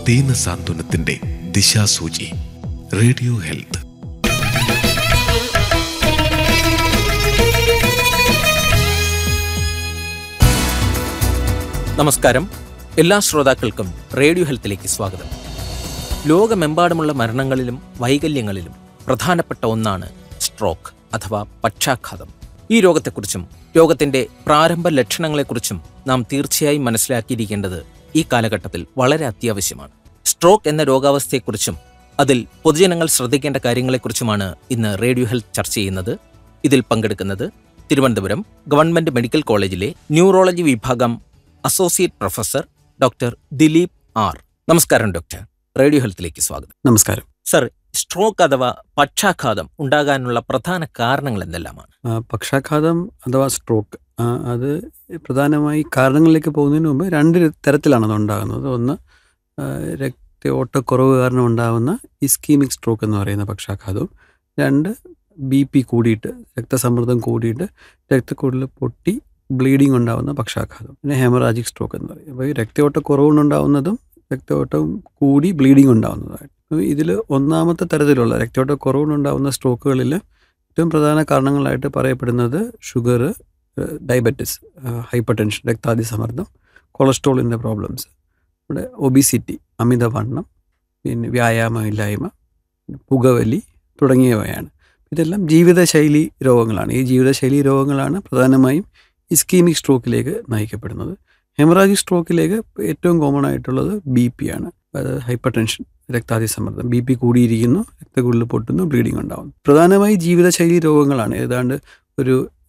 ദീന സാന്ത്വനത്തിന്റെ ദിശാസൂചി radio health നമസ്കാരം എല്ലാ ശ്രോതാക്കൾക്കും റേഡിയോ ഹെൽത്തിലേക്ക് സ്വാഗതം ലോകമെമ്പാടുമുള്ള മരണങ്ങളിലും വൈകല്യങ്ങളിലും പ്രധാനപ്പെട്ട ഒന്നാണ് സ്ട്രോക്ക് അഥവാ പക്ഷാഘാതം ഈ രോഗത്തെക്കുറിച്ചും രോഗത്തിന്റെ പ്രാരംഭ ലക്ഷണങ്ങളെക്കുറിച്ചും നാം തീർച്ചയായും മനസ്സിലാക്കിയിരിക്കേണ്ടത് ഈ കാലഘട്ടത്തിൽ വളരെ അത്യാവശ്യമാണ് സ്ട്രോക്ക് എന്ന രോഗാവസ്ഥയെക്കുറിച്ചും അതിൽ പൊതുജനങ്ങൾ ശ്രദ്ധിക്കേണ്ട കാര്യങ്ങളെക്കുറിച്ചുമാണ് ഇന്ന് റേഡിയോ ഹെൽത്ത് ചർച്ച ചെയ്യുന്നത് ഇതിൽ പങ്കെടുക്കുന്നത് തിരുവനന്തപുരം ഗവൺമെന്റ് മെഡിക്കൽ കോളേജിലെ ന്യൂറോളജി വിഭാഗം associate professor doctor Dileep R നമസ്കാരം ഡോക്ടർ റേഡിയോ ഹെൽത്തിലേക്ക് സ്വാഗതം നമസ്കാരം സർ സ്ട്രോക്ക് അഥവാ പക്ഷാഘാതം ഉണ്ടാകാനുള്ള പ്രധാന കാരണങ്ങൾ എന്തെല്ലാമാണ് ആ, പക്ഷാഘാതം അഥവാ സ്ട്രോക്ക് ആ, അത് പ്രധാനമായി കാരണങ്ങളിലേക്ക് പോകുന്നതിന് മുമ്പ് രണ്ട് തരത്തിലാണ് അത് ഉണ്ടാകുന്നത് ഒന്ന് ആ, രക്തയോട്ടക്കുറവ് കാരണം ഉണ്ടാകുന്ന ഇസ്കീമിക് സ്ട്രോക്ക് എന്ന് പറയുന്ന പക്ഷാഘാതവും രണ്ട് ബി പി കൂടിയിട്ട് രക്തസമ്മർദ്ദം കൂടിയിട്ട് രക്തക്കുഴൽ പൊട്ടി ബ്ലീഡിംഗ് ഉണ്ടാകുന്ന പക്ഷാഘാതം പിന്നെ ഹെമറാജിക് സ്ട്രോക്ക് എന്ന് പറയും അപ്പോൾ ഈ രക്തയോട്ടക്കുറവുണ്ടാവുന്നതും രക്തയോട്ടം കൂടി ബ്ലീഡിംഗ് ഉണ്ടാകുന്നതായിട്ട് ഇതിൽ ഒന്നാമത്തെ തരത്തിലുള്ള രക്തയോട്ടക്കുറവുണ്ടാകുന്ന സ്ട്രോക്കുകളിൽ ഏറ്റവും പ്രധാന കാരണങ്ങളായിട്ട് പറയപ്പെടുന്നത് ഷുഗർ ഡയബറ്റിസ് ഹൈപ്പർ ടെൻഷൻ രക്താതിസമ്മർദ്ദം കൊളസ്ട്രോളിൻ്റെ പ്രോബ്ലംസ് ഇവിടെ ഒബിസിറ്റി അമിതവണ്ണം പിന്നെ വ്യായാമമില്ലായ്മ പുകവലി തുടങ്ങിയവയാണ് ഇതെല്ലാം ജീവിതശൈലി രോഗങ്ങളാണ് ഈ ജീവിതശൈലി രോഗങ്ങളാണ് പ്രധാനമായും ഇസ്കീമിക് സ്ട്രോക്കിലേക്ക് നയിക്കപ്പെടുന്നത് ഹെമറാജിക് സ്ട്രോക്കിലേക്ക് ഏറ്റവും കോമൺ ആയിട്ടുള്ളത് ബി പി ആണ് അതായത് ഹൈപ്പർ ടെൻഷൻ രക്താതിസമ്മർദ്ദം ബി പി കൂടിയിരിക്കുന്നു രക്തക്കുഴൽ പൊട്ടുന്നു ബ്ലീഡിംഗ് ഉണ്ടാകുന്നു പ്രധാനമായി ജീവിതശൈലി രോഗങ്ങളാണ് ഏതാണ്ട് ഒരു